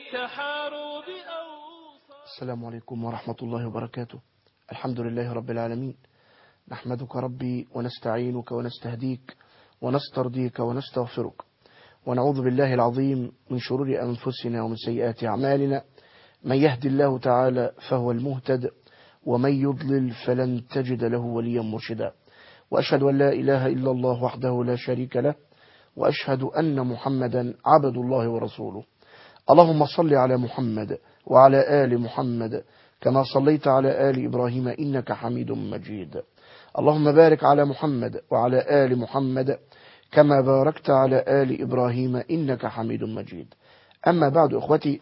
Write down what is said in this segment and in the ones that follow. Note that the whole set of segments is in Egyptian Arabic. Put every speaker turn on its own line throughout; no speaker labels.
تحاروا بأوصاف
السلام عليكم ورحمة الله وبركاته الحمد لله رب العالمين نحمدك ربي ونستعينك ونستهديك ونسترضيك ونستغفرك ونعوذ بالله العظيم من شرور أنفسنا ومن سيئات أعمالنا من يهدي الله تعالى فهو المهتد ومن يضلل فلن تجد له وليا مرشدا وأشهد أن لا إله إلا الله وحده لا شريك له وأشهد أن محمدا عبد الله ورسوله اللهم صل على محمد وعلى آل محمد كما صليت على آل إبراهيم إنك حميد مجيد اللهم بارك على محمد وعلى آل محمد كما باركت على آل إبراهيم إنك حميد مجيد أما بعد أخوتي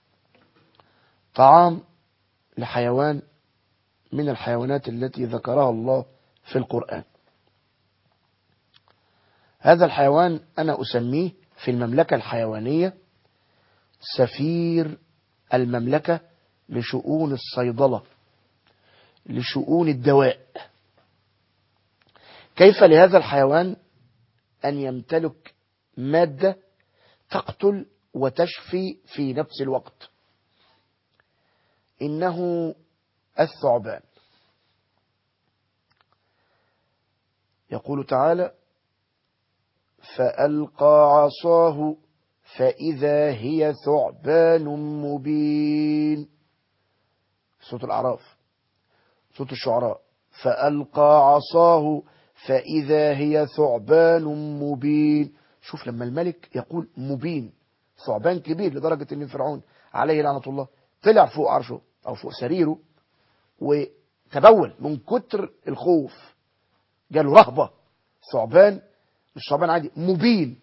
طعام لحيوان من الحيوانات التي ذكرها الله في القرآن هذا الحيوان أنا أسميه في المملكة الحيوانية سفير المملكة لشؤون الصيدلة لشؤون الدواء كيف لهذا الحيوان أن يمتلك مادة تقتل وتشفي في نفس الوقت إنه الثعبان يقول تعالى فألقى عصاه فإذا هي ثعبان مبين صوت الأعراف صوت الشعراء فألقى عصاه فإذا هي ثعبان مبين شوف لما الملك يقول مبين ثعبان كبير لدرجة أن فرعون عليه لعنة الله طلع فوق عرشه أو فوق سريره وتبول من كتر الخوف جاله رهبة ثعبان مش ثعبان عادي مبين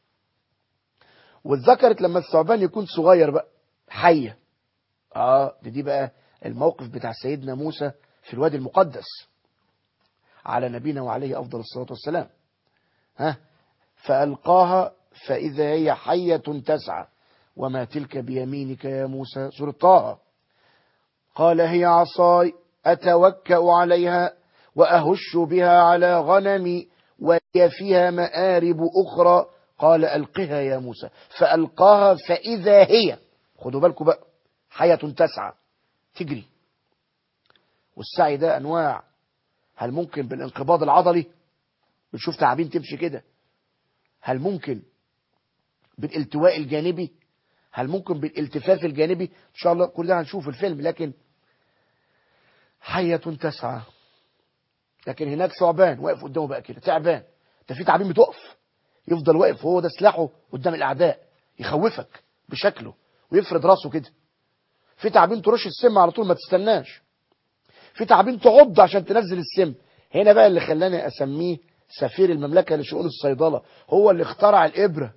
واتذكرت لما الثعبان يكون صغير بقى حية اه دي, دي بقى الموقف بتاع سيدنا موسى في الوادي المقدس على نبينا وعليه أفضل الصلاة والسلام ها فألقاها فإذا هي حية تسعى وما تلك بيمينك يا موسى سورة طه قال هي عصاي أتوكأ عليها وأهش بها على غنمي وهي فيها مآرب أخرى قال ألقها يا موسى فألقاها فإذا هي خدوا بالكم بقى حية تسعى تجري والسعي ده أنواع هل ممكن بالانقباض العضلي بنشوف تعابين تمشي كده هل ممكن بالالتواء الجانبي هل ممكن بالالتفاف الجانبي ان شاء الله كلنا هنشوف الفيلم لكن حية تسعى لكن هناك ثعبان واقف قدامه بقى كده تعبان ده في تعابين بتقف يفضل واقف وهو ده سلاحه قدام الاعداء يخوفك بشكله ويفرد راسه كده في تعابين ترش السم على طول ما تستناش في تعابين تعض عشان تنزل السم هنا بقى اللي خلاني اسميه سفير المملكة لشؤون الصيدلة هو اللي اخترع الإبرة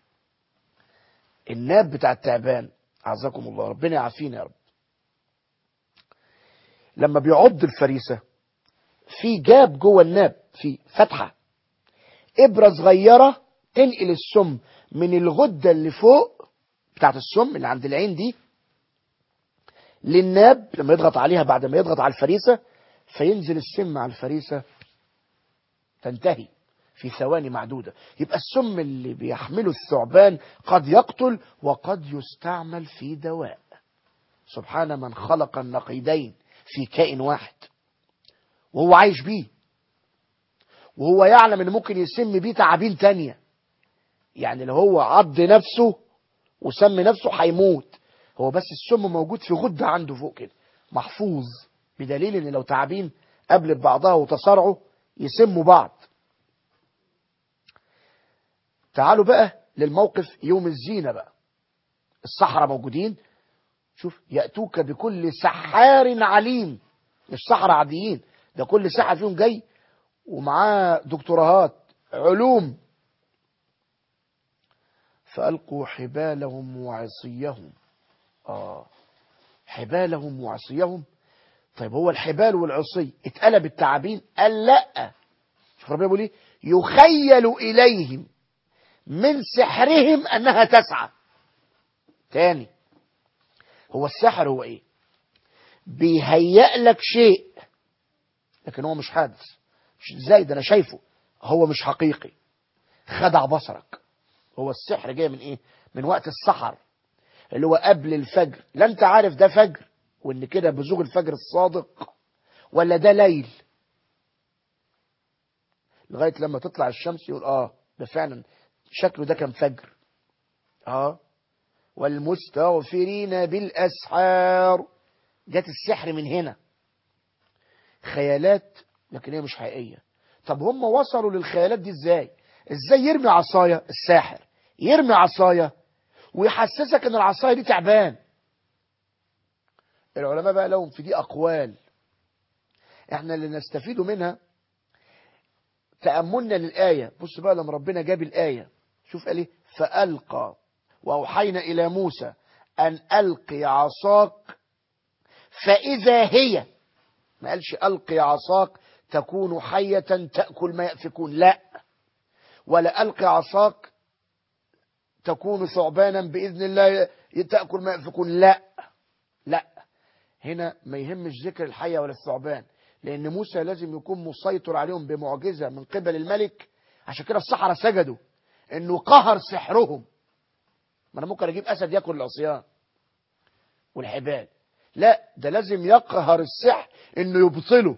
الناب بتاع التعبان عزكم الله ربنا يعافينا يا رب لما بيعض الفريسة في جاب جوه الناب في فتحة إبرة صغيرة تنقل السم من الغدة اللي فوق بتاعت السم اللي عند العين دي للناب لما يضغط عليها بعد ما يضغط على الفريسة فينزل السم على الفريسة تنتهي في ثواني معدودة يبقى السم اللي بيحمله الثعبان قد يقتل وقد يستعمل في دواء سبحان من خلق النقيدين في كائن واحد وهو عايش بيه وهو يعلم ان ممكن يسم بيه تعابين تانية يعني لو هو عض نفسه وسم نفسه هيموت هو بس السم موجود في غدة عنده فوق كده محفوظ بدليل ان لو تعابين قبلت بعضها وتصارعوا يسموا بعض تعالوا بقى للموقف يوم الزينة بقى الصحراء موجودين شوف يأتوك بكل سحار عليم مش سحرة عاديين ده كل ساحر فيهم جاي ومعاه دكتوراهات علوم فألقوا حبالهم وعصيهم آه حبالهم وعصيهم طيب هو الحبال والعصي اتقلب التعابين قال لا شوف ربنا بيقول ايه يخيل اليهم من سحرهم انها تسعى تاني هو السحر هو ايه بيهيأ لك شيء لكن هو مش حادث مش ازاي ده انا شايفه هو مش حقيقي خدع بصرك هو السحر جاي من ايه من وقت السحر اللي هو قبل الفجر لا انت عارف ده فجر وان كده بزوغ الفجر الصادق ولا ده ليل لغاية لما تطلع الشمس يقول اه ده فعلا شكله ده كان فجر اه والمستغفرين بالأسحار جت السحر من هنا خيالات لكن هي مش حقيقية طب هم وصلوا للخيالات دي ازاي ازاي يرمي عصاية الساحر يرمي عصاية ويحسسك ان العصاية دي تعبان العلماء بقى لهم في دي اقوال احنا اللي نستفيد منها تأملنا للآية بص بقى لما ربنا جاب الآية شوف قال ايه فألقى وأوحينا إلى موسى أن ألقي عصاك فإذا هي ما قالش ألقي عصاك تكون حية تأكل ما يأفكون لا ولا ألقي عصاك تكون ثعبانا بإذن الله تأكل ما يأفكون لا لا هنا ما يهمش ذكر الحية ولا الثعبان لأن موسى لازم يكون مسيطر عليهم بمعجزة من قبل الملك عشان كده الصحراء سجدوا انه قهر سحرهم ما انا ممكن اجيب اسد ياكل العصيان والحبال لا ده لازم يقهر السحر انه يبطله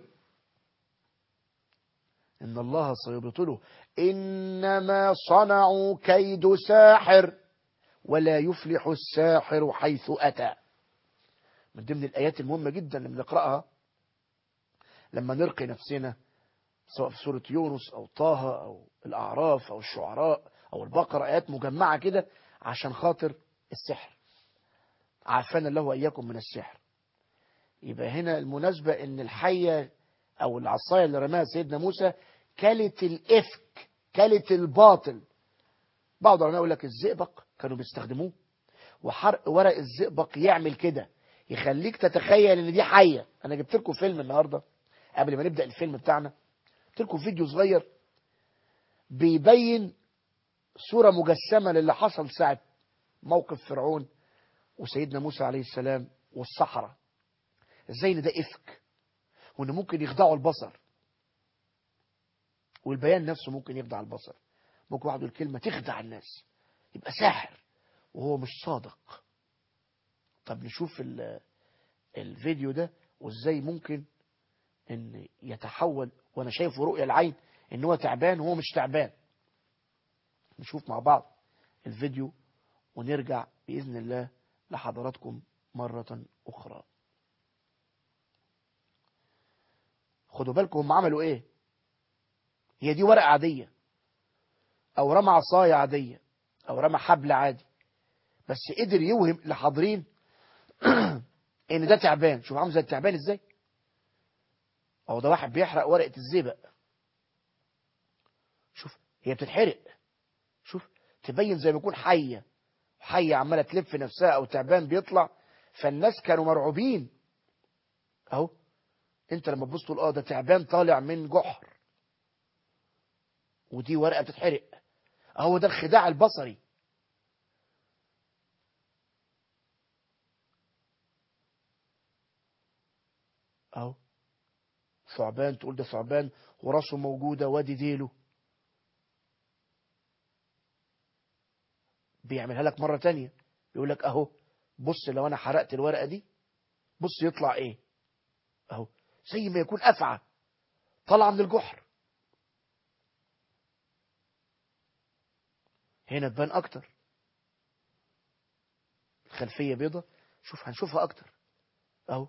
ان الله سيبطله انما صنعوا كيد ساحر ولا يفلح الساحر حيث اتى من ضمن الايات المهمه جدا اللي بنقراها لما نرقي نفسنا سواء في سوره يونس او طه او الاعراف او الشعراء او البقره ايات مجمعه كده عشان خاطر السحر عافانا الله واياكم من السحر يبقى هنا المناسبة ان الحية او العصاية اللي رماها سيدنا موسى كلت الافك كلت الباطل بعض العلماء يقول لك الزئبق كانوا بيستخدموه وحرق ورق الزئبق يعمل كده يخليك تتخيل ان دي حية انا جبت لكم فيلم النهاردة قبل ما نبدأ الفيلم بتاعنا جبت لكم فيديو صغير بيبين صورة مجسمة للي حصل ساعة موقف فرعون وسيدنا موسى عليه السلام والصحراء ازاي ان ده افك وان ممكن يخدعوا البصر والبيان نفسه ممكن يخدع البصر ممكن واحد يقول كلمة تخدع الناس يبقى ساحر وهو مش صادق طب نشوف الفيديو ده وازاي ممكن ان يتحول وانا شايفه رؤية العين ان هو تعبان وهو مش تعبان نشوف مع بعض الفيديو ونرجع بإذن الله لحضراتكم مرة أخرى خدوا بالكم هم عملوا ايه هي دي ورقة عادية او رمى عصاية عادية او رمى حبل عادي بس قدر يوهم لحاضرين ان ده تعبان شوف عامل زي التعبان ازاي او ده واحد بيحرق ورقة الزئبق شوف هي بتتحرق شوف تبين زي ما يكون حية حية عمالة تلف نفسها او تعبان بيطلع فالناس كانوا مرعوبين اهو انت لما تبص تقول اه ده تعبان طالع من جحر ودي ورقه بتتحرق اهو ده الخداع البصري اهو ثعبان تقول ده ثعبان وراسه موجوده وادي ديله بيعملها لك مره تانية يقول لك اهو بص لو انا حرقت الورقه دي بص يطلع ايه اهو زي ما يكون أفعى طلع من الجحر هنا تبان أكتر الخلفية بيضة شوف هنشوفها أكتر أهو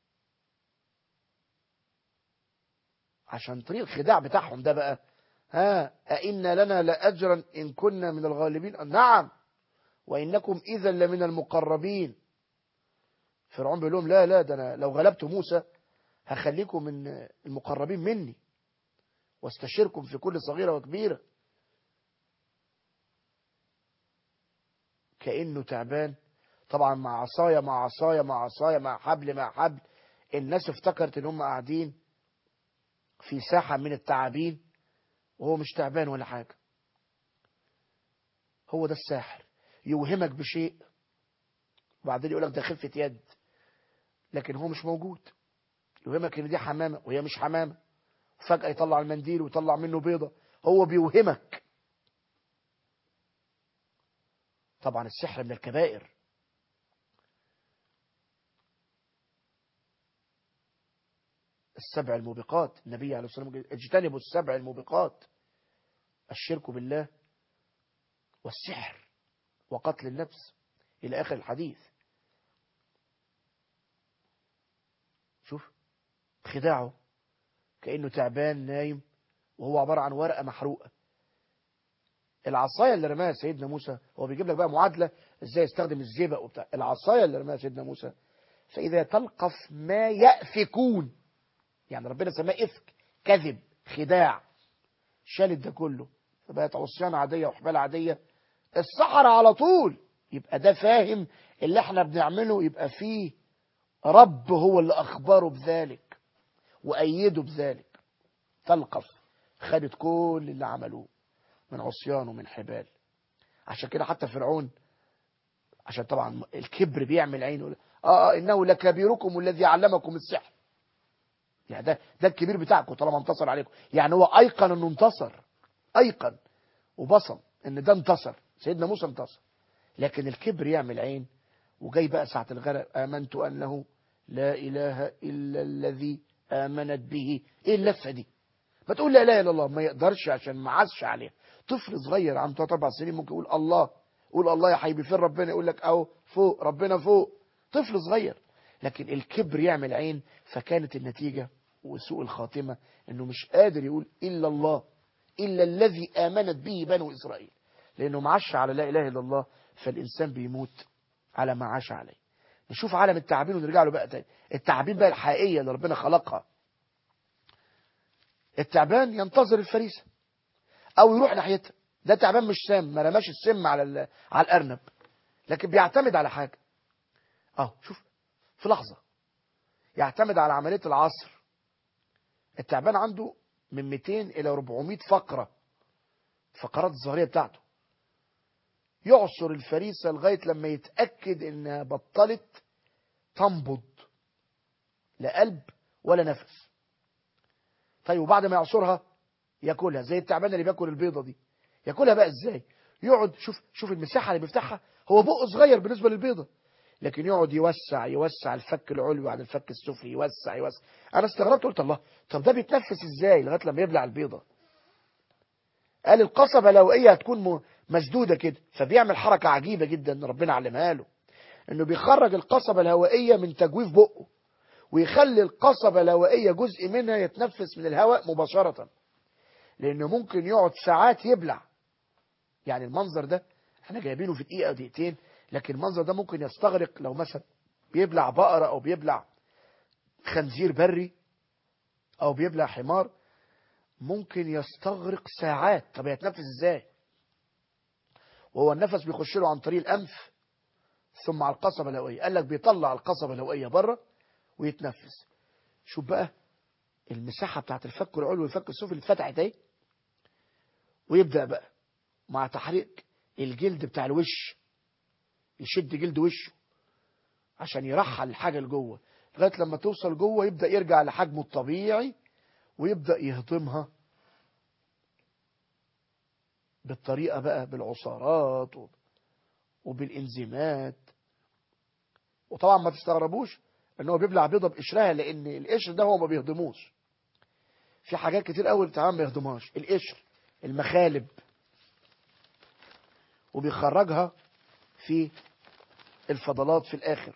عشان طريق الخداع بتاعهم ده بقى ها أئن لنا لأجرا إن كنا من الغالبين نعم وإنكم إذا لمن المقربين فرعون بيقول لهم لا لا ده أنا لو غلبت موسى هخليكم من المقربين مني واستشيركم في كل صغيرة وكبيرة كأنه تعبان طبعا مع عصاية مع عصاية مع عصاية مع حبل مع حبل الناس افتكرت ان هم قاعدين في ساحة من التعابين وهو مش تعبان ولا حاجة هو ده الساحر يوهمك بشيء وبعدين يقولك ده خفة يد لكن هو مش موجود يوهمك ان دي حمامة وهي مش حمامة فجأة يطلع المنديل ويطلع منه بيضة هو بيوهمك طبعا السحر من الكبائر السبع الموبقات النبي عليه الصلاة والسلام اجتنبوا السبع الموبقات الشرك بالله والسحر وقتل النفس إلى آخر الحديث شوف خداعه كأنه تعبان نايم وهو عبارة عن ورقة محروقة العصاية اللي رماها سيدنا موسى هو بيجيب لك بقى معادلة ازاي يستخدم الزئبق وبتاع العصاية اللي رماها سيدنا موسى فإذا تلقف ما يأفكون يعني ربنا سماه إفك كذب خداع شالت ده كله فبقت عصيان عادية وحبال عادية السحرة على طول يبقى ده فاهم اللي احنا بنعمله يبقى فيه رب هو اللي أخبره بذلك وأيده بذلك تلقف خدت كل اللي عملوه من عصيان ومن حبال عشان كده حتى فرعون عشان طبعا الكبر بيعمل عينه اه انه لكبيركم الذي علمكم السحر يعني ده ده الكبير بتاعكم طالما انتصر عليكم يعني هو ايقن انه انتصر ايقن وبصم ان ده انتصر سيدنا موسى انتصر لكن الكبر يعمل عين وجاي بقى ساعة الغرق آمنت أنه لا إله إلا الذي آمنت به إيه اللفة دي ما تقول لا إله إلا الله ما يقدرش عشان ما عزش عليها طفل صغير عنده 3 4 سنين ممكن يقول الله قول الله يا حبيبي فين ربنا يقول لك أهو فوق ربنا فوق طفل صغير لكن الكبر يعمل عين فكانت النتيجة وسوء الخاتمة انه مش قادر يقول الا الله الا الذي امنت به بنو اسرائيل لانه معاش على لا اله الا الله فالانسان بيموت على ما عاش عليه نشوف عالم التعبين ونرجع له بقى تاني التعبين بقى الحقيقيه اللي ربنا خلقها التعبان ينتظر الفريسه او يروح ناحيتها ده تعبان مش سام ما رماش السم على ال- على الارنب لكن بيعتمد على حاجه اه شوف في لحظه يعتمد على عمليه العصر التعبان عنده من 200 الى 400 فقره فقرات الظهريه بتاعته يعصر الفريسه لغايه لما يتاكد انها بطلت تنبض لا قلب ولا نفس طيب وبعد ما يعصرها ياكلها زي التعبان اللي بياكل البيضه دي ياكلها بقى ازاي يقعد شوف شوف المساحه اللي بيفتحها هو بقه صغير بالنسبه للبيضه لكن يقعد يوسع يوسع الفك العلوي عن الفك السفلي يوسع يوسع انا استغربت قلت الله طب ده بيتنفس ازاي لغايه لما يبلع البيضه قال القصبه الهوائيه هتكون م- مسدوده كده فبيعمل حركه عجيبه جدا ربنا علمها له انه بيخرج القصبه الهوائيه من تجويف بقه ويخلي القصبه الهوائيه جزء منها يتنفس من الهواء مباشره لانه ممكن يقعد ساعات يبلع يعني المنظر ده احنا جايبينه في دقيقه دقيقتين لكن المنظر ده ممكن يستغرق لو مثلا بيبلع بقره او بيبلع خنزير بري او بيبلع حمار ممكن يستغرق ساعات طب يتنفس ازاي وهو النفس بيخش له عن طريق الانف ثم على القصبه الهوائيه قال لك بيطلع القصبه الهوائيه بره ويتنفس شوف بقى المساحه بتاعت الفك العلوي والفك السفلي اتفتحت اهي ويبدا بقى مع تحريك الجلد بتاع الوش يشد جلد وشه عشان يرحل الحاجه لجوه لغايه لما توصل جوه يبدا يرجع لحجمه الطبيعي ويبدا يهضمها بالطريقه بقى بالعصارات وب- وبالانزيمات وطبعا ما تستغربوش ان هو بيبلع بيضه بقشرها لان القشر ده هو ما بيهضموش في حاجات كتير قوي التعامل ما يهضمهاش القشر المخالب وبيخرجها في الفضلات في الاخر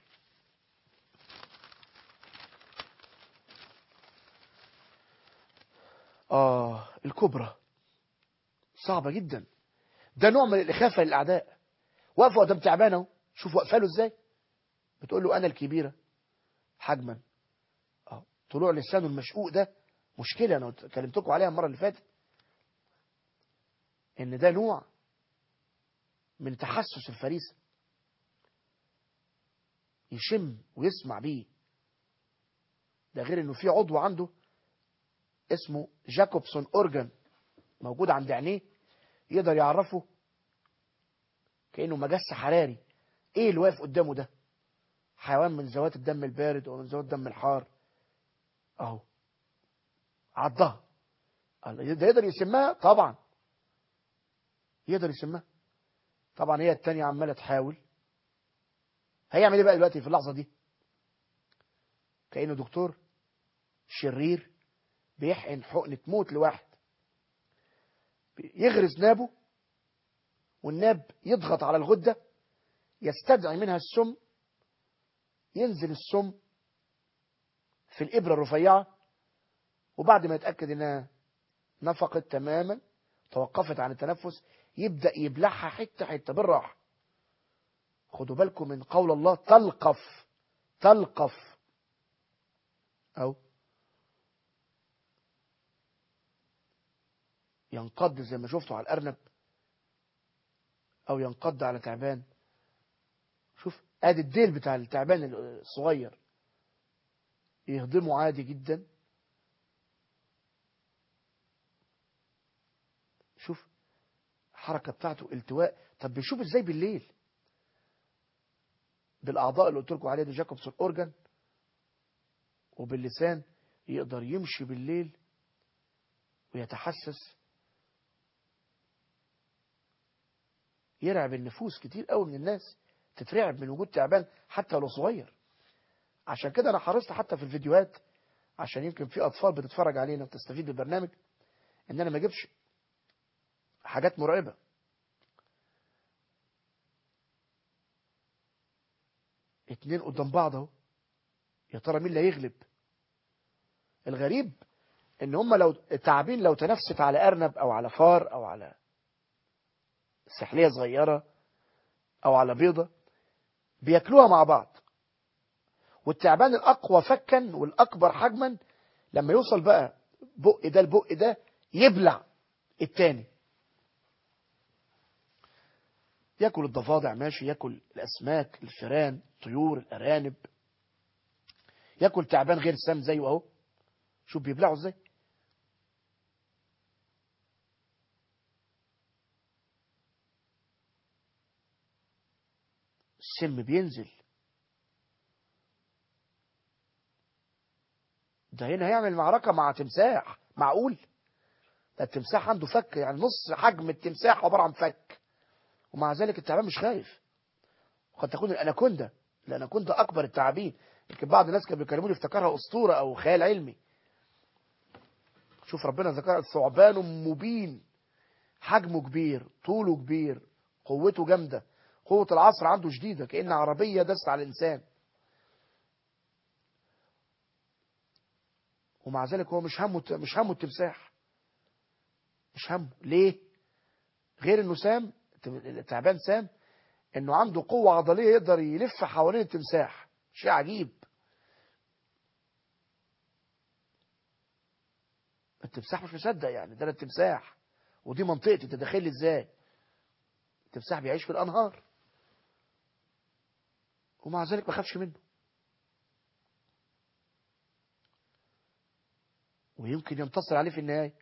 اه الكبرى صعبة جدا ده نوع من الإخافة للأعداء واقفة قدام تعبان اهو شوف واقفه له ازاي بتقول له أنا الكبيرة حجما اه طلوع لسانه المشقوق ده مشكلة أنا كلمتكم عليها المرة اللي فاتت إن ده نوع من تحسس الفريسة يشم ويسمع بيه ده غير انه في عضو عنده اسمه جاكوبسون اورجان موجود عند عينيه يقدر يعرفه كانه مجس حراري ايه اللي واقف قدامه ده حيوان من ذوات الدم البارد ومن ذوات الدم الحار اهو عضها الله، ده يقدر يسمها طبعا يقدر يسمها طبعا هي التانية عمالة تحاول هيعمل ايه بقى دلوقتي في اللحظة دي كأنه دكتور شرير بيحقن حقنة موت لواحد يغرز نابه والناب يضغط على الغدة يستدعي منها السم ينزل السم في الإبرة الرفيعة وبعد ما يتأكد إنها نفقت تماما توقفت عن التنفس يبدأ يبلعها حتة حتة بالراحة خدوا بالكم من قول الله تلقف تلقف أو ينقض زي ما شفتوا على الأرنب أو ينقض على تعبان شوف ادي الديل بتاع التعبان الصغير يهضمه عادي جدا شوف الحركة بتاعته التواء طب بيشوف ازاي بالليل بالاعضاء اللي قلت لكم عليها دي جاكوبسون اورجان وباللسان يقدر يمشي بالليل ويتحسس يرعب النفوس كتير قوي من الناس تترعب من وجود تعبان حتى لو صغير عشان كده انا حرصت حتى في الفيديوهات عشان يمكن في اطفال بتتفرج علينا وتستفيد بالبرنامج ان انا ما اجيبش حاجات مرعبه اتنين قدام بعض اهو يا ترى مين اللي هيغلب الغريب ان هم لو التعابين لو تنافست على ارنب او على فار او على سحليه صغيره او على بيضه بياكلوها مع بعض والتعبان الاقوى فكا والاكبر حجما لما يوصل بقى بق ده البق ده يبلع التاني ياكل الضفادع ماشي ياكل الاسماك الفيران الطيور الارانب ياكل تعبان غير سام زيه اهو شوف بيبلعه ازاي السم بينزل ده هنا هيعمل معركة مع تمساح معقول ده التمساح عنده فك يعني نص حجم التمساح عبارة عن فك ومع ذلك التعبان مش خايف قد تكون الاناكوندا الاناكوندا اكبر التعابين يمكن بعض الناس كانوا بيكلموني افتكرها اسطوره او خيال علمي شوف ربنا ذكر ثعبان مبين حجمه كبير طوله كبير قوته جامده قوه العصر عنده شديده كان عربيه دست على الانسان ومع ذلك هو مش همه مش همه التمساح مش همه ليه غير انه سام التعبان سام انه عنده قوة عضلية يقدر يلف حوالين التمساح شيء عجيب التمساح مش مصدق يعني ده التمساح ودي منطقتي انت داخل لي ازاي التمساح بيعيش في الانهار ومع ذلك ما خافش منه ويمكن ينتصر عليه في النهايه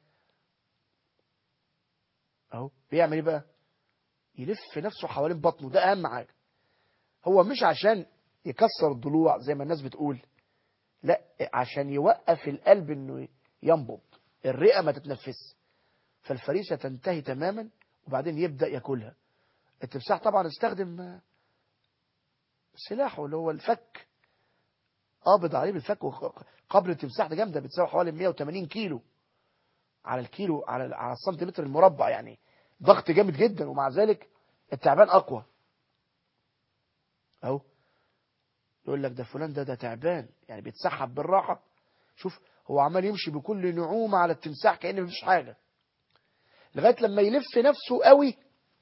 اهو بيعمل ايه بقى يلف نفسه حوالين بطنه ده اهم حاجه هو مش عشان يكسر الضلوع زي ما الناس بتقول لا عشان يوقف القلب انه ينبض الرئه ما تتنفس فالفريسه تنتهي تماما وبعدين يبدا ياكلها التمساح طبعا استخدم سلاحه اللي هو الفك قابض عليه بالفك قبر التمساح ده جامده بتساوي حوالي 180 كيلو على الكيلو على على السنتيمتر المربع يعني ضغط جامد جدا ومع ذلك التعبان اقوى اهو يقول لك ده فلان ده ده تعبان يعني بيتسحب بالراحه شوف هو عمال يمشي بكل نعومه على التمساح كأن مفيش حاجه لغايه لما يلف نفسه قوي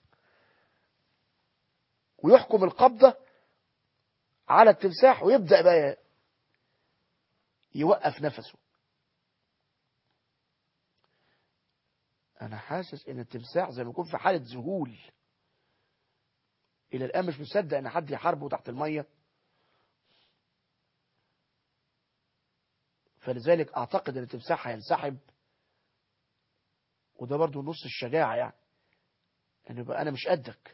ويحكم القبضه على التمساح ويبدا بقى يوقف نفسه انا حاسس ان التمساح زي ما يكون في حالة ذهول الى الان مش مصدق ان حد يحاربه تحت المية فلذلك اعتقد ان التمساح هينسحب وده برضو نص الشجاعة يعني ان يبقى انا مش قدك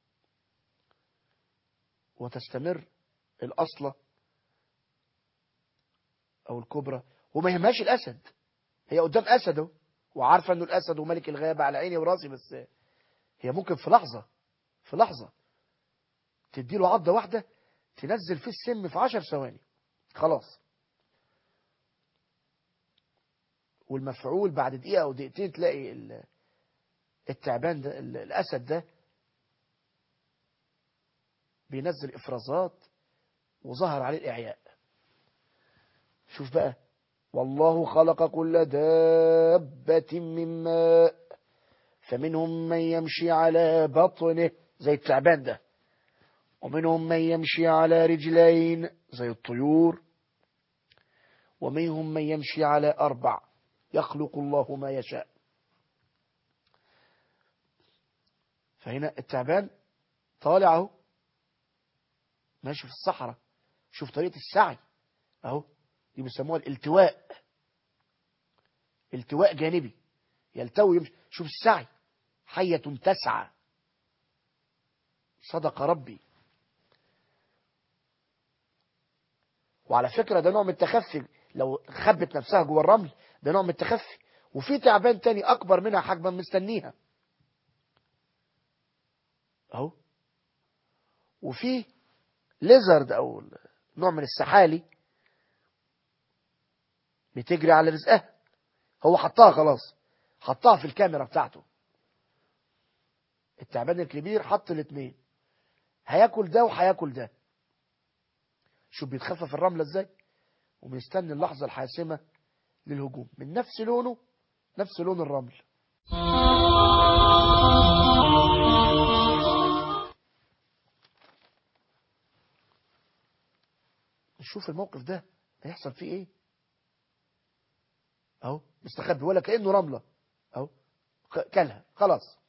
وتستمر الاصلة او الكبرى وما يهمهاش الاسد هي قدام اسد اهو وعارفه انه الاسد وملك الغابه على عيني وراسي بس هي ممكن في لحظه في لحظه تديله عضه واحده تنزل فيه السم في 10 ثواني خلاص والمفعول بعد دقيقة أو دقيقتين تلاقي ال- التعبان ده ال- الأسد ده بينزل إفرازات وظهر عليه الإعياء شوف بقى والله خلق كل دابة من ماء فمنهم من يمشي على بطنه زي التعبان ده ومنهم من يمشي على رجلين زي الطيور ومنهم من يمشي على أربع يخلق الله ما يشاء فهنا التعبان طالع اهو ماشي في الصحراء شوف طريقة السعي اهو دي بيسموها الالتواء التواء جانبي يلتوي يمشي شوف السعي حية تسعى صدق ربي وعلى فكرة ده نوع من التخفي لو خبت نفسها جوه الرمل ده نوع من التخفي وفي تعبان تاني أكبر منها حجما مستنيها أهو وفي ليزرد أو نوع من السحالي بتجري على رزقها هو حطها خلاص حطها في الكاميرا بتاعته التعبان الكبير حط الاثنين هياكل ده وهياكل ده شوف بيتخفف الرملة ازاي وبيستني اللحظة الحاسمة للهجوم من نفس لونه نفس لون الرمل نشوف الموقف ده هيحصل فيه ايه اهو مستخبي ولا كأنه رملة اهو ك- كلها خلاص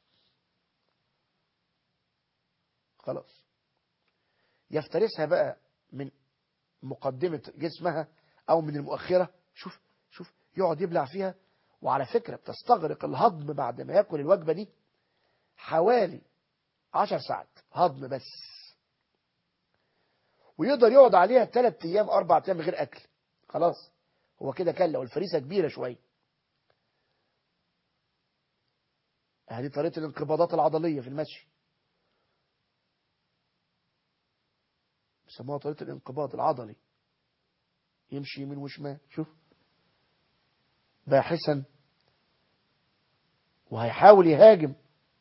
خلاص يفترسها بقى من مقدمة جسمها او من المؤخرة شوف شوف يقعد يبلع فيها وعلى فكرة بتستغرق الهضم بعد ما ياكل الوجبة دي حوالي عشر ساعات هضم بس ويقدر يقعد عليها ثلاث ايام اربع ايام من غير اكل خلاص هو كده كله والفريسه كبيره شويه هذه طريقه الانقباضات العضليه في المشي بيسموها طريقه الانقباض العضلي يمشي يمين وشمال شوف باحثا وهيحاول يهاجم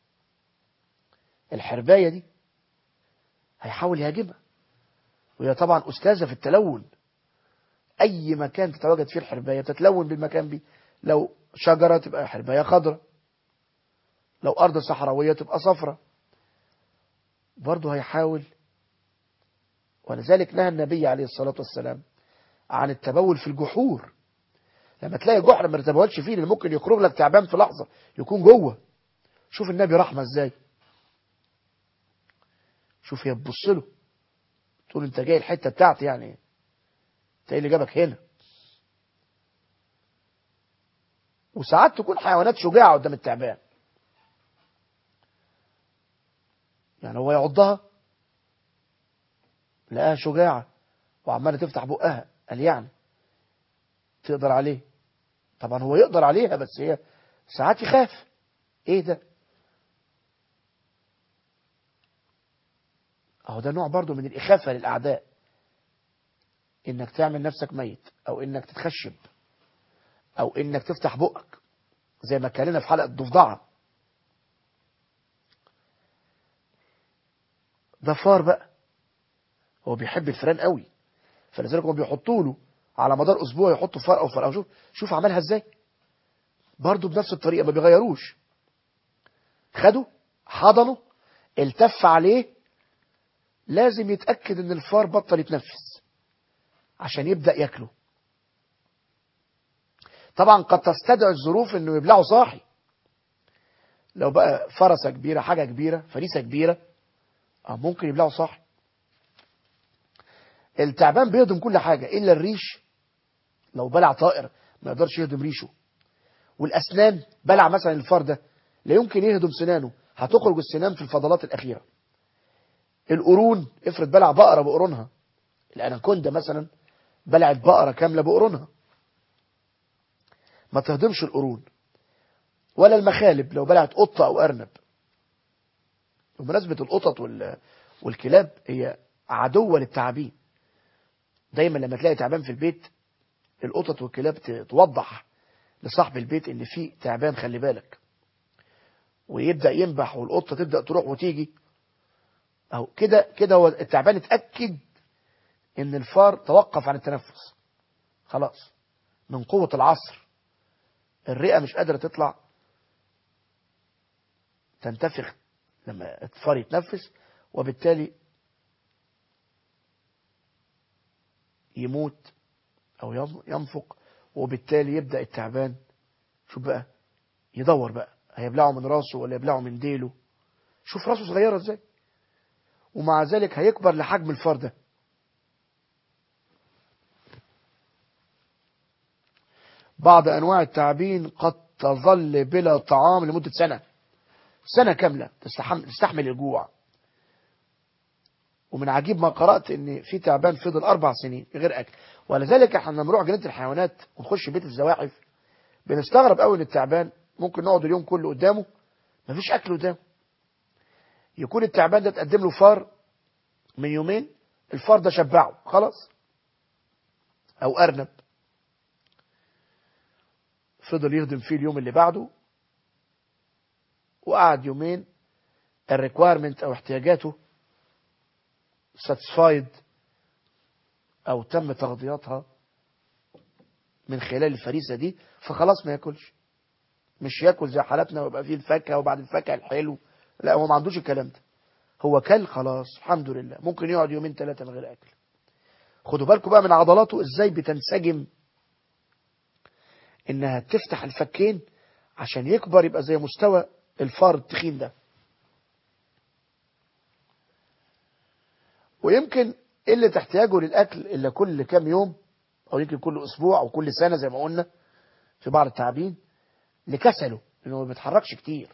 الحربايه دي هيحاول يهاجمها وهي طبعا أستاذة في التلون أي مكان تتواجد فيه الحرباية تتلون بالمكان بيه لو شجرة تبقى حرباية خضراء لو أرض صحراوية تبقى صفراء برضه هيحاول ولذلك نهى النبي عليه الصلاة والسلام عن التبول في الجحور لما تلاقي جحر ما تتبولش فيه لان ممكن يخرج لك تعبان في لحظة يكون جوه شوف النبي رحمة ازاي شوف هي تبص له تقول انت جاي الحته بتاعتي يعني انت ايه اللي جابك هنا وساعات تكون حيوانات شجاعه قدام التعبان يعني هو يعضها لقاها شجاعه وعماله تفتح بقها قال يعني تقدر عليه طبعا هو يقدر عليها بس هي ساعات يخاف ايه ده اهو ده نوع برضو من الإخافة للأعداء إنك تعمل نفسك ميت أو إنك تتخشب أو إنك تفتح بقك زي ما كان لنا في حلقة ضفدعة ده فار بقى هو بيحب الفئران قوي فلذلك هم بيحطوا له على مدار أسبوع يحطوا فار أو فار أو شوف شوف عملها إزاي برضو بنفس الطريقة ما بيغيروش خدوا حضنوا التف عليه لازم يتأكد ان الفار بطل يتنفس عشان يبدأ ياكله طبعا قد تستدعي الظروف انه يبلعه صاحي لو بقى فرسة كبيرة حاجة كبيرة فريسة كبيرة اه ممكن يبلعه صاحي التعبان بيهضم كل حاجة الا الريش لو بلع طائر ما يقدرش يهضم ريشه والاسنان بلع مثلا الفار ده لا يمكن يهضم سنانه هتخرج السنان في الفضلات الاخيره القرون افرض بلع بقرة بقرونها الاناكوندا مثلا بلعت بقرة كاملة بقرونها ما تهضمش القرون ولا المخالب لو بلعت قطة او ارنب بمناسبة القطط وال... والكلاب هي عدوة للتعابين دايما لما تلاقي تعبان في البيت القطط والكلاب ت- توضح لصاحب البيت ان في تعبان خلي بالك ويبدا ينبح والقطه تبدا تروح وتيجي اهو كده كده هو التعبان اتاكد ان الفار توقف عن التنفس خلاص من قوه العصر الرئه مش قادره تطلع تنتفخ لما الفار يتنفس وبالتالي يموت او ينفق وبالتالي يبدا التعبان شوف بقى يدور بقى هيبلعه من راسه ولا يبلعه من ديله شوف راسه صغيره ازاي ومع ذلك هيكبر لحجم الفار ده بعض انواع التعابين قد تظل بلا طعام لمده سنه سنه كامله تستحمل الجوع ومن عجيب ما قرات ان في تعبان فضل اربع سنين غير اكل ولذلك احنا لما نروح جنينه الحيوانات ونخش بيت الزواحف بنستغرب قوي ان التعبان ممكن نقعد اليوم كله قدامه مفيش اكل قدامه يكون التعبان ده تقدم له فار من يومين الفار ده شبعه خلاص او ارنب فضل يخدم فيه اليوم اللي بعده وقعد يومين الريكويرمنت او احتياجاته ساتسفايد او تم تغطيتها من خلال الفريسه دي فخلاص ما ياكلش مش ياكل زي حالتنا ويبقى فيه الفاكهه وبعد الفاكهه الحلو لا هو ما عندوش الكلام ده هو كل خلاص الحمد لله ممكن يقعد يومين ثلاثه من غير اكل خدوا بالكم بقى من عضلاته ازاي بتنسجم انها تفتح الفكين عشان يكبر يبقى زي مستوى الفار التخين ده ويمكن قلة احتياجه للأكل إلا كل كام يوم أو يمكن كل أسبوع أو كل سنة زي ما قلنا في بعض التعابين لكسله لأنه ما بيتحركش كتير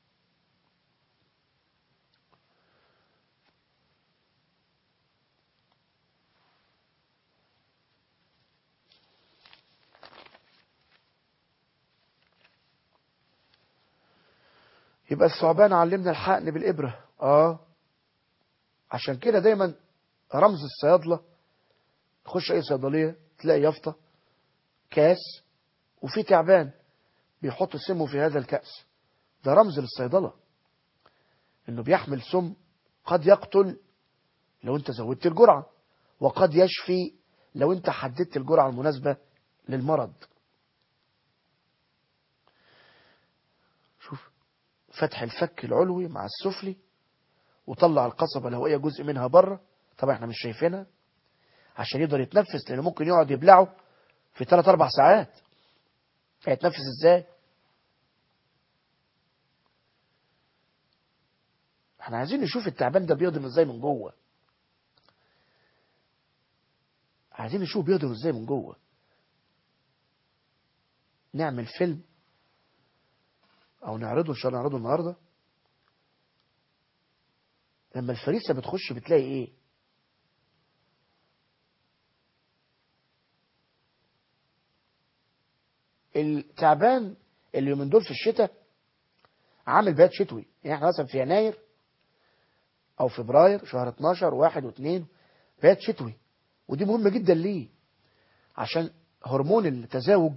يبقى الثعبان علمنا الحقن بالإبرة آه عشان كده دايما رمز الصيادلة تخش أي صيدلية تلاقي يافطة كاس وفي تعبان بيحط سمه في هذا الكأس ده رمز للصيدلة انه بيحمل سم قد يقتل لو انت زودت الجرعة وقد يشفي لو انت حددت الجرعة المناسبة للمرض شوف فتح الفك العلوي مع السفلي وطلع القصبة الهوائية جزء منها بره طبعا احنا مش شايفينها عشان يقدر يتنفس لانه ممكن يقعد يبلعه في 3 4 ساعات هيتنفس ازاي احنا عايزين نشوف التعبان ده بيهضم ازاي من جوه عايزين نشوف بيهضم ازاي من جوه نعمل فيلم او نعرضه ان شاء الله نعرضه النهارده لما الفريسه بتخش بتلاقي ايه التعبان اللي من دول في الشتاء عامل بيات شتوي يعني احنا مثلا في يناير او فبراير شهر 12 واحد واثنين بيات شتوي ودي مهمة جدا ليه عشان هرمون التزاوج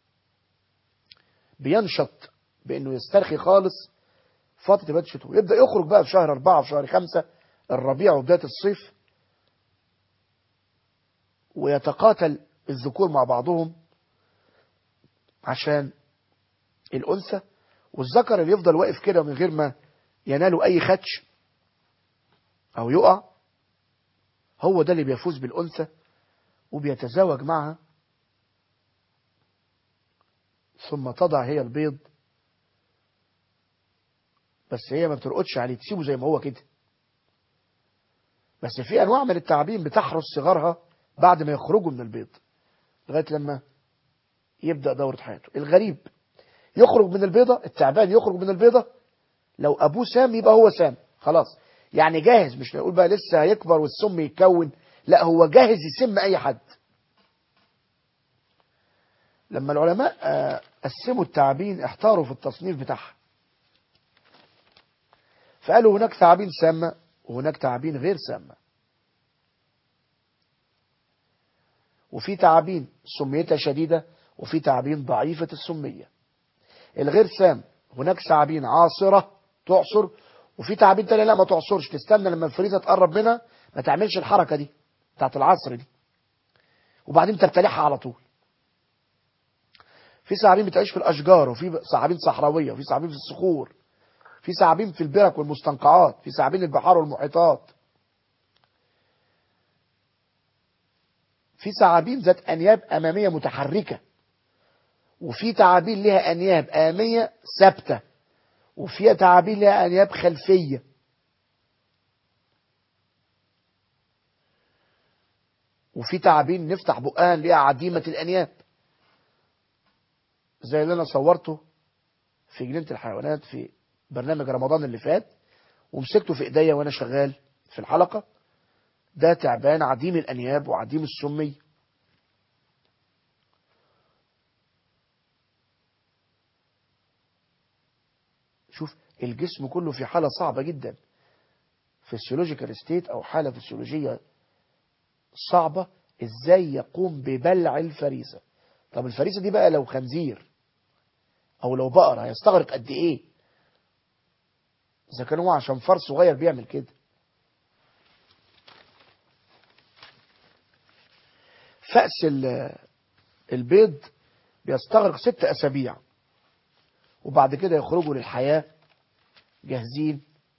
بينشط بانه يسترخي خالص فترة البيات الشتوي يبدأ يخرج بقى في شهر أربعة في شهر خمسة الربيع وبداية الصيف ويتقاتل الذكور مع بعضهم عشان الأنثى والذكر اللي يفضل واقف كده من غير ما يناله أي خدش أو يقع هو ده اللي بيفوز بالأنثى وبيتزاوج معها ثم تضع هي البيض بس هي ما بترقدش عليه تسيبه زي ما هو كده بس في أنواع من التعابين بتحرس صغارها بعد ما يخرجوا من البيض لغاية لما يبدأ دورة حياته الغريب يخرج من البيضة التعبان يخرج من البيضة لو أبوه سام يبقى هو سام خلاص يعني جاهز مش نقول بقى لسه هيكبر والسم يتكون لا هو جاهز يسم أي حد لما العلماء قسموا التعابين احتاروا في التصنيف بتاعها فقالوا هناك تعابين سامة وهناك تعابين غير سامة وفي تعابين سميتها شديدة وفي تعابين ضعيفة السمية الغير سام هناك تعابين عاصرة تعصر وفي تعابين تانية لا ما تعصرش تستنى لما الفريزة تقرب منها ما تعملش الحركة دي بتاعت العصر دي وبعدين تبتلعها على طول في ثعابين بتعيش في الاشجار وفي ثعابين صحراويه وفي ثعابين في الصخور في ثعابين في البرك والمستنقعات في ثعابين البحار والمحيطات في ثعابين ذات انياب اماميه متحركه وفي تعابين لها انياب اماميه ثابته وفي تعابين لها انياب خلفيه وفي تعابين نفتح بقها ليها عديمه الانياب زي اللي انا صورته في جنينه الحيوانات في برنامج رمضان اللي فات ومسكته في ايديا وانا شغال في الحلقه ده تعبان عديم الانياب وعديم السمي شوف الجسم كله في حاله صعبه جدا فيسيولوجيكال ستيت او حاله فسيولوجيه صعبه ازاي يقوم ببلع الفريسه طب الفريسه دي بقى لو خنزير او لو بقره هيستغرق قد ايه اذا كان هو عشان فار صغير بيعمل كده فأس ال- البيض بيستغرق ست أسابيع وبعد كده يخرجوا للحياة جاهزين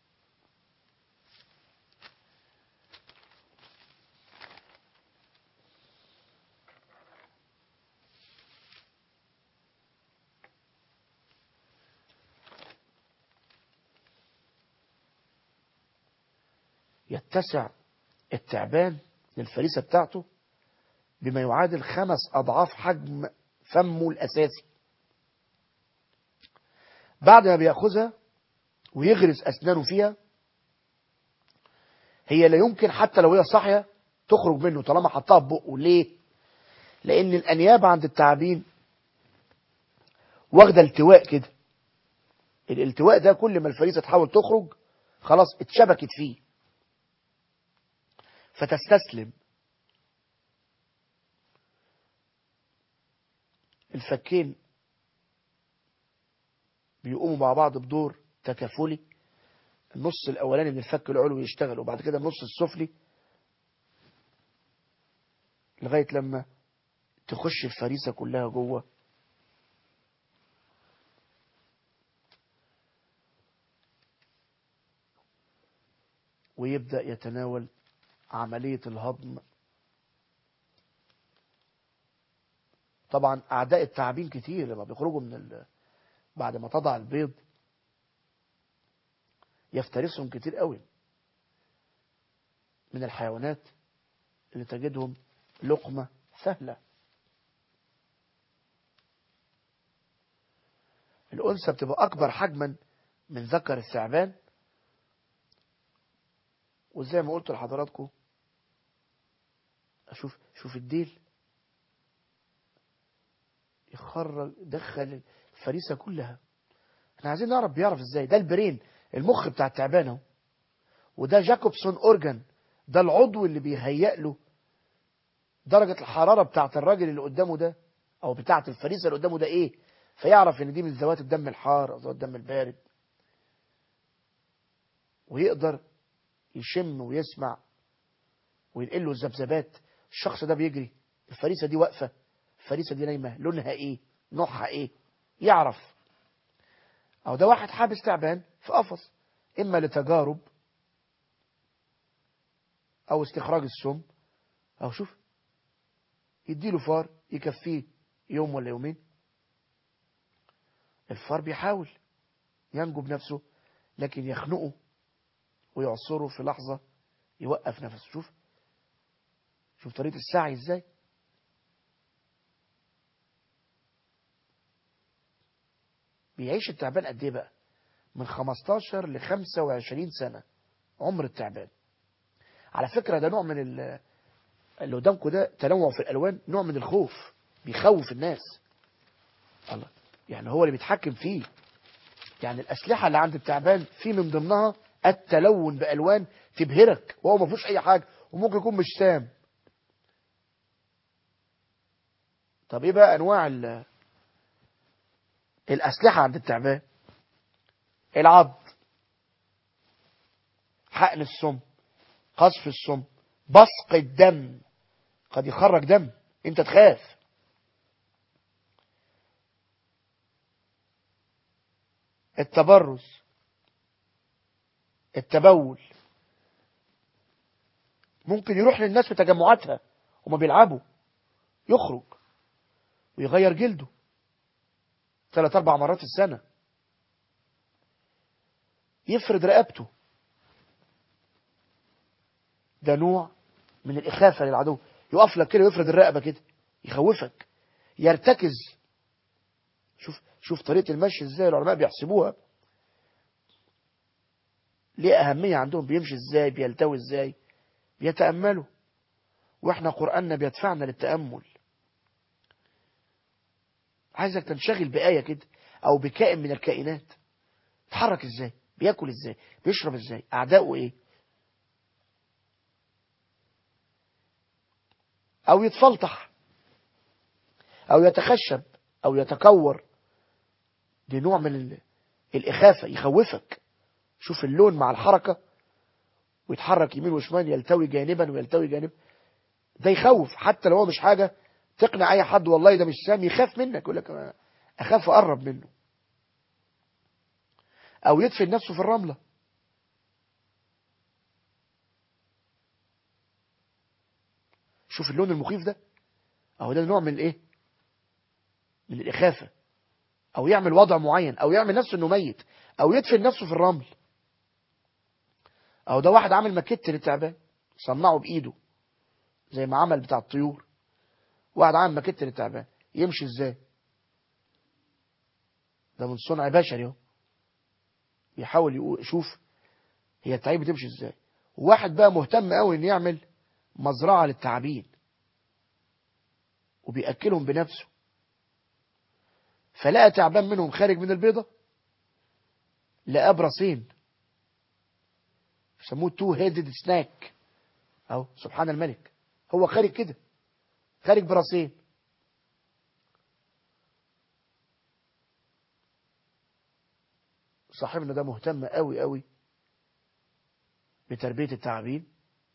يتسع التعبان للفريسة بتاعته بما يعادل خمس أضعاف حجم فمه الأساسي بعد ما بيأخذها ويغرس أسنانه فيها هي لا يمكن حتى لو هي صاحية تخرج منه طالما حطها في بقه ليه؟ لأن الأنياب عند التعابين واخدة التواء كده الالتواء ده كل ما الفريسة تحاول تخرج خلاص اتشبكت فيه فتستسلم الفكين بيقوموا مع بعض بدور تكافلي النص الاولاني من الفك العلوي يشتغل وبعد كده النص السفلي لغايه لما تخش الفريسه كلها جوه ويبدا يتناول عمليه الهضم طبعا اعداء التعابين كتير لما بيخرجوا من ال... بعد ما تضع البيض يفترسهم كتير قوي من الحيوانات اللي تجدهم لقمة سهلة الأنثى بتبقى أكبر حجما من ذكر الثعبان وزي ما قلت لحضراتكم أشوف شوف الديل يخرج دخل الفريسة كلها احنا عايزين نعرف بيعرف ازاي ده البرين المخ بتاع التعبان اهو وده جاكوبسون اورجان ده العضو اللي بيهيئ له درجة الحرارة بتاعت الراجل اللي قدامه ده او بتاعت الفريسة اللي قدامه ده ايه فيعرف ان دي من ذوات الدم الحار او ذوات الدم البارد ويقدر يشم ويسمع وينقل له الذبذبات الشخص ده بيجري الفريسة دي واقفة الفريسة دي نايمة لونها ايه نوعها ايه يعرف او ده واحد حابس تعبان في قفص اما لتجارب او استخراج السم او شوف يديله فار يكفيه يوم ولا يومين الفار بيحاول ينجو بنفسه لكن يخنقه ويعصره في لحظة يوقف نفسه شوف شوف طريقة السعي ازاي بيعيش التعبان قد ايه بقى من 15 ل 25 سنة عمر التعبان على فكرة ده نوع من ال- اللي قدامكم ده تنوع في الالوان نوع من الخوف بيخوف الناس الله يعني هو اللي بيتحكم فيه يعني الاسلحة اللي عند التعبان في من ضمنها التلون بالوان تبهرك وهو ما فيهوش اي حاجة وممكن يكون مش سام طب ايه بقى انواع ال- الاسلحه عند التعبان العض حقن السم قذف السم بصق الدم قد يخرج دم انت تخاف التبرز التبول ممكن يروح للناس في تجمعاتها هما بيلعبوا يخرج ويغير جلده ثلاث اربع مرات في السنة يفرد رقبته ده نوع من الإخافة للعدو يقف لك كده ويفرد الرقبة كده يخوفك يرتكز شوف شوف طريقة المشي ازاي العلماء بيحسبوها ليه أهمية عندهم بيمشي ازاي بيلتوي ازاي بيتأملوا واحنا قرآننا بيدفعنا للتأمل عايزك تنشغل بآية كده أو بكائن من الكائنات اتحرك ازاي بياكل ازاي بيشرب ازاي أعداؤه ايه أو يتفلطح أو يتخشب أو يتكور دي نوع من ال- الإخافة يخوفك شوف اللون مع الحركة ويتحرك يمين وشمال يلتوي جانبا ويلتوي جانبا ده يخوف حتى لو هو مش حاجة تقنع أي حد والله ده مش سام يخاف منك يقول لك أنا أخاف أقرب منه أو يدفن نفسه في الرملة شوف اللون المخيف ده أهو ده نوع من الإيه من الإخافة أو يعمل وضع معين أو يعمل نفسه إنه ميت أو يدفن نفسه في الرمل أو ده واحد عامل ماكيت للتعبان صنعه بإيده زي ما عمل بتاع الطيور واحد عامل ماكيت للتعبان يمشي إزاي ده من صنع بشري اهو يحاول يقول- يشوف هي التعابين بتمشي ازاي وواحد بقى مهتم قوي ان يعمل مزرعة للتعابين وبيأكلهم بنفسه فلقى تعبان منهم خارج من البيضة لقى براسين يسموه تو هيدد سناك اهو سبحان الملك هو خارج كده خارج براسين صاحبنا ده مهتم قوي قوي بتربية التعابين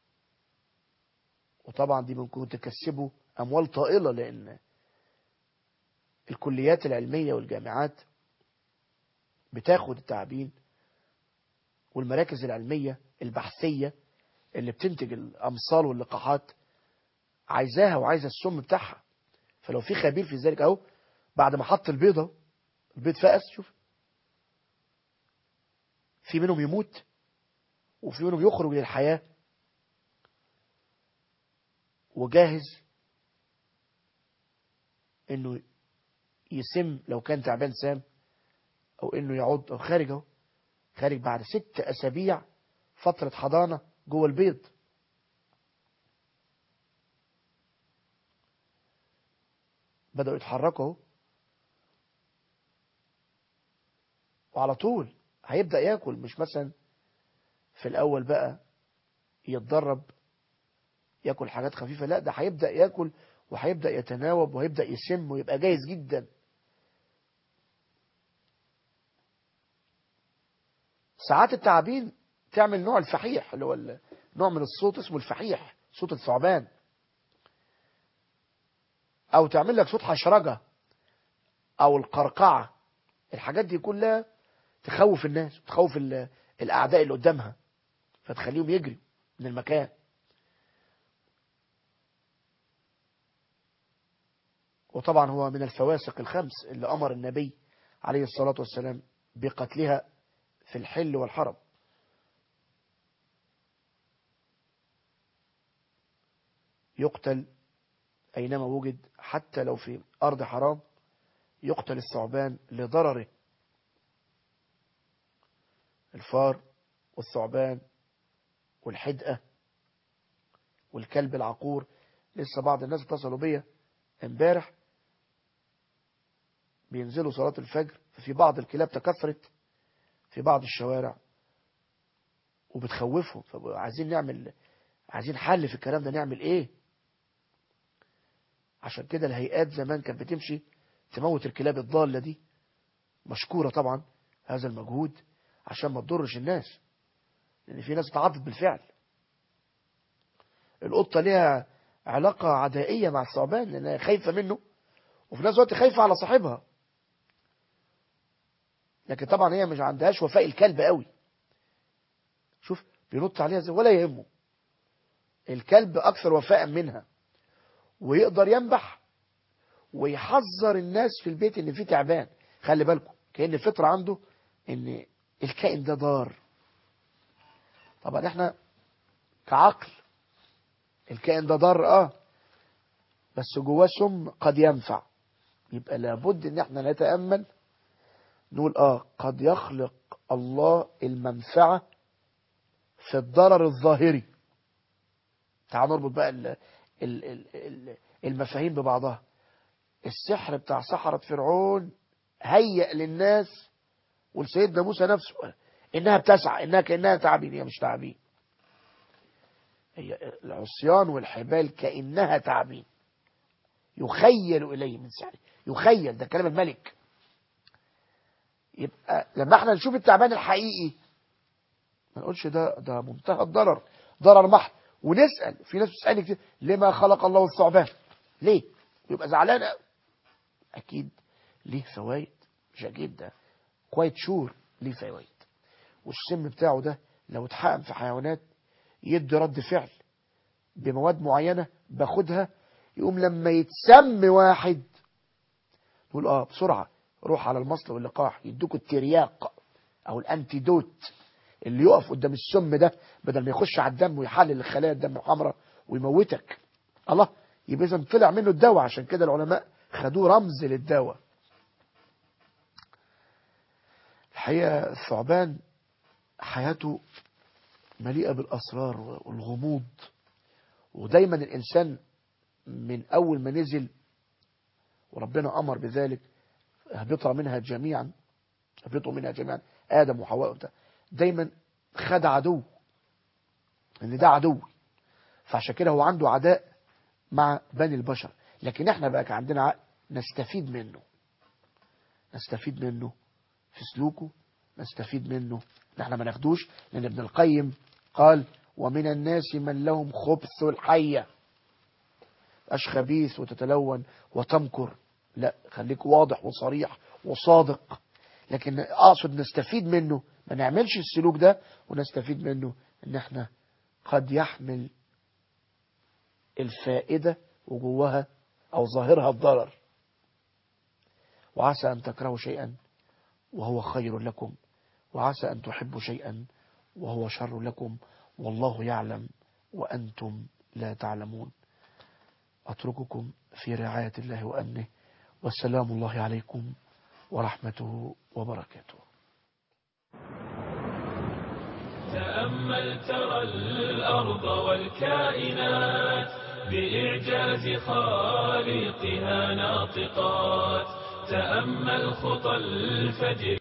وطبعا دي ممكن تكسبه أموال طائلة لأن الكليات العلمية والجامعات بتاخد التعابين والمراكز العلمية البحثية اللي بتنتج الأمصال واللقاحات عايزاها وعايزة السم بتاعها فلو في خبير في ذلك اهو بعد ما حط البيضة البيض فقس شوف في منهم يموت وفي منهم يخرج للحياة وجاهز انه يسم لو كان تعبان سام او انه يعض او خارج اهو خارج بعد ست اسابيع فترة حضانة جوه البيض بدأوا يتحركوا اهو وعلى طول هيبدأ ياكل مش مثلا في الأول بقى يتدرب ياكل حاجات خفيفة لا ده هيبدأ ياكل وهيبدأ يتناوب وهيبدأ يسم ويبقى جاهز جدا ساعات التعابين تعمل نوع الفحيح اللي هو ال- نوع من الصوت اسمه الفحيح صوت الثعبان او تعمل لك صوت حشرجة او القرقعة الحاجات دي كلها تخوف الناس تخوف ال- الاعداء اللي قدامها فتخليهم يجري من المكان وطبعا هو من الفواسق الخمس اللي امر النبي عليه الصلاة والسلام بقتلها في الحل والحرم يقتل أينما وجد حتى لو في أرض حرام يقتل الثعبان لضرره الفار والثعبان والحدقة والكلب العقور لسه بعض الناس اتصلوا بيا امبارح بينزلوا صلاة الفجر ففي بعض الكلاب تكثرت في بعض الشوارع وبتخوفهم فعايزين نعمل عايزين حل في الكلام ده نعمل ايه عشان كده الهيئات زمان كانت بتمشي تموت الكلاب الضالة دي مشكورة طبعا هذا المجهود عشان ما تضرش الناس لأن في ناس تعاطف بالفعل القطة ليها علاقة عدائية مع الثعبان لأنها خايفة منه وفي نفس الوقت خايفة على صاحبها لكن طبعا هي مش عندهاش وفاء الكلب قوي شوف بينط عليها زي ولا يهمه الكلب أكثر وفاء منها ويقدر ينبح ويحذر الناس في البيت ان في تعبان خلي بالكم كأن الفطرة عنده ان الكائن ده ضار طبعا احنا كعقل الكائن ده ضار اه بس جواه سم قد ينفع يبقى لابد ان احنا نتأمل نقول اه قد يخلق الله المنفعة في الضرر الظاهري تعال نربط بقى ال ال ال ال المفاهيم ببعضها السحر بتاع سحرة فرعون هيأ للناس ولسيدنا موسى نفسه انها بتسعى انها كانها تعابين هي مش تعابين هي العصيان والحبال كانها تعابين يخيل اليه من سحره يخيل ده كلام الملك يبقى لما احنا نشوف التعبان الحقيقي ما نقولش ده ده منتهى الضرر ضرر محض ونسأل في ناس بتسألني كتير لما خلق الله الثعبان ليه يبقى زعلان قوي اكيد ليه فوائد مش اكيد ده كويت شور ليه فوائد والسم بتاعه ده لو اتحقن في حيوانات يدي رد فعل بمواد معينة باخدها يقوم لما يتسم واحد تقول اه بسرعة روح على المصل واللقاح يدوكوا الترياق او الانتيدوت اللي يقف قدام السم ده بدل ما يخش على الدم ويحلل الخلايا الدم الحمراء ويموتك الله يبقى اذا طلع منه الدواء عشان كده العلماء خدوه رمز للدواء الحقيقة الثعبان حياته مليئة بالأسرار والغموض ودايما الإنسان من أول ما نزل وربنا أمر بذلك اهبطوا منها جميعا اهبطوا منها جميعا آدم وحواء وبتاع دايما خد عدو ان ده عدو فعشان كده هو عنده عداء مع بني البشر لكن احنا بقى كان عندنا عقل نستفيد منه نستفيد منه في سلوكه نستفيد منه ان احنا ما ناخدوش لان ابن القيم قال ومن الناس من لهم خبث الحية اش خبيث وتتلون وتمكر لا خليك واضح وصريح وصادق لكن اقصد نستفيد منه ما نعملش السلوك ده ونستفيد منه ان احنا قد يحمل الفائدة وجواها او ظاهرها الضرر وعسى ان تكرهوا شيئا وهو خير لكم وعسى ان تحبوا شيئا وهو شر لكم والله يعلم وانتم لا تعلمون اترككم في رعاية الله وامنه والسلام الله عليكم ورحمته وبركاته
تأمل ترى الأرض والكائنات بإعجاز خالقها ناطقات تأمل خطى الفجر